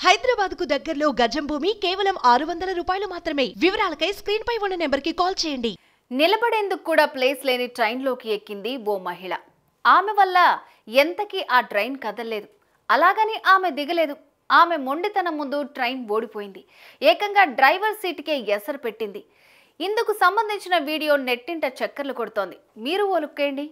హైదరాబాద్ కు దగ్గరలో గజం భూమి కేవలం ఆరు వందల రూపాయలు మాత్రమే వివరాలకై స్క్రీన్ పై ఉన్న నెంబర్ కి కాల్ చేయండి నిలబడేందుకు కూడా ప్లేస్ లేని ట్రైన్లోకి ఎక్కింది ఓ మహిళ ఆమె వల్ల ఎంతకీ ఆ ట్రైన్ కదలలేదు అలాగని ఆమె దిగలేదు ఆమె మొండితనం ముందు ట్రైన్ ఓడిపోయింది ఏకంగా డ్రైవర్ సీటుకే ఎసరు పెట్టింది ఇందుకు సంబంధించిన వీడియో నెట్టింట చక్కర్లు కొడుతోంది మీరు ఓ లుక్కేయండి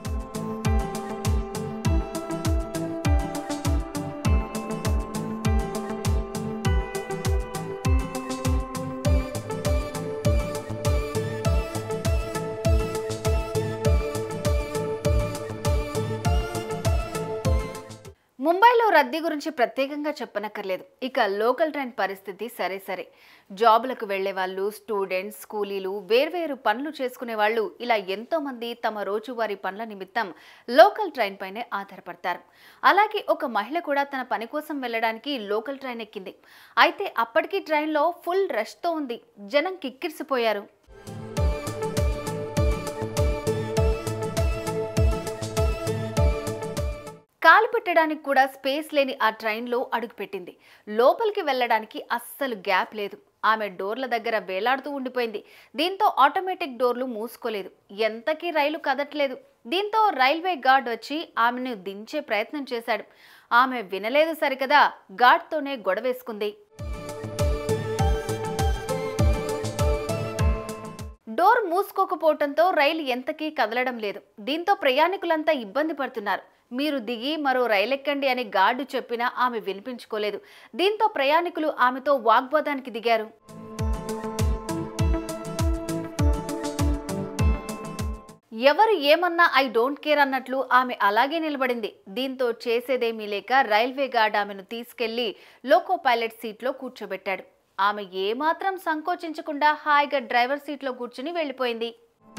ముంబైలో రద్దీ గురించి ప్రత్యేకంగా చెప్పనక్కర్లేదు ఇక లోకల్ ట్రైన్ పరిస్థితి సరే సరే జాబులకు వెళ్లే వాళ్ళు స్టూడెంట్స్ కూలీలు వేర్వేరు పనులు చేసుకునే వాళ్ళు ఇలా ఎంతో మంది తమ రోజువారీ పనుల నిమిత్తం లోకల్ ట్రైన్ పైనే ఆధారపడతారు అలాగే ఒక మహిళ కూడా తన పని కోసం వెళ్ళడానికి లోకల్ ట్రైన్ ఎక్కింది అయితే అప్పటికి ట్రైన్లో ఫుల్ రష్తో ఉంది జనం కిక్కిరిసిపోయారు కాలు పెట్టడానికి కూడా స్పేస్ లేని ఆ ట్రైన్లో అడుగుపెట్టింది లోపలికి వెళ్ళడానికి అస్సలు గ్యాప్ లేదు ఆమె డోర్ల దగ్గర వేలాడుతూ ఉండిపోయింది దీంతో ఆటోమేటిక్ డోర్లు మూసుకోలేదు ఎంతకీ రైలు కదట్లేదు దీంతో రైల్వే గార్డ్ వచ్చి ఆమెను దించే ప్రయత్నం చేశాడు ఆమె వినలేదు సరికదా గార్డ్తోనే గొడవేసుకుంది డోర్ మూసుకోకపోవడంతో రైలు ఎంతకీ కదలడం లేదు దీంతో ప్రయాణికులంతా ఇబ్బంది పడుతున్నారు మీరు దిగి మరో రైలు ఎక్కండి అని గార్డు చెప్పినా ఆమె వినిపించుకోలేదు దీంతో ప్రయాణికులు ఆమెతో వాగ్వాదానికి దిగారు ఎవరు ఏమన్నా ఐ డోంట్ కేర్ అన్నట్లు ఆమె అలాగే నిలబడింది దీంతో చేసేదేమీ లేక రైల్వే గార్డ్ ఆమెను తీసుకెళ్లి లోకో పైలట్ సీట్లో కూర్చోబెట్టాడు ఆమె ఏమాత్రం సంకోచించకుండా హాయిగా డ్రైవర్ సీట్లో కూర్చుని వెళ్ళిపోయింది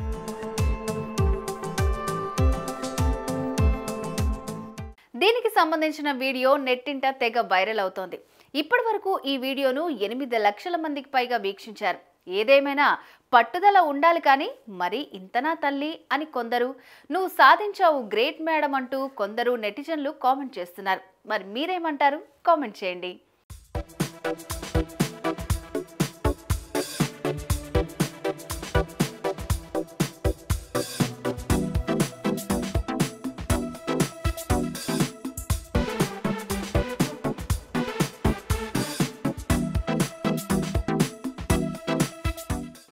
దీనికి సంబంధించిన వీడియో నెట్టింట తెగ వైరల్ అవుతోంది ఇప్పటి వరకు ఈ వీడియోను ఎనిమిది లక్షల మందికి పైగా వీక్షించారు ఏదేమైనా పట్టుదల ఉండాలి కానీ మరి ఇంతనా తల్లి అని కొందరు నువ్వు సాధించావు గ్రేట్ మేడం అంటూ కొందరు నెటిజన్లు కామెంట్ చేస్తున్నారు మరి మీరేమంటారు కామెంట్ చేయండి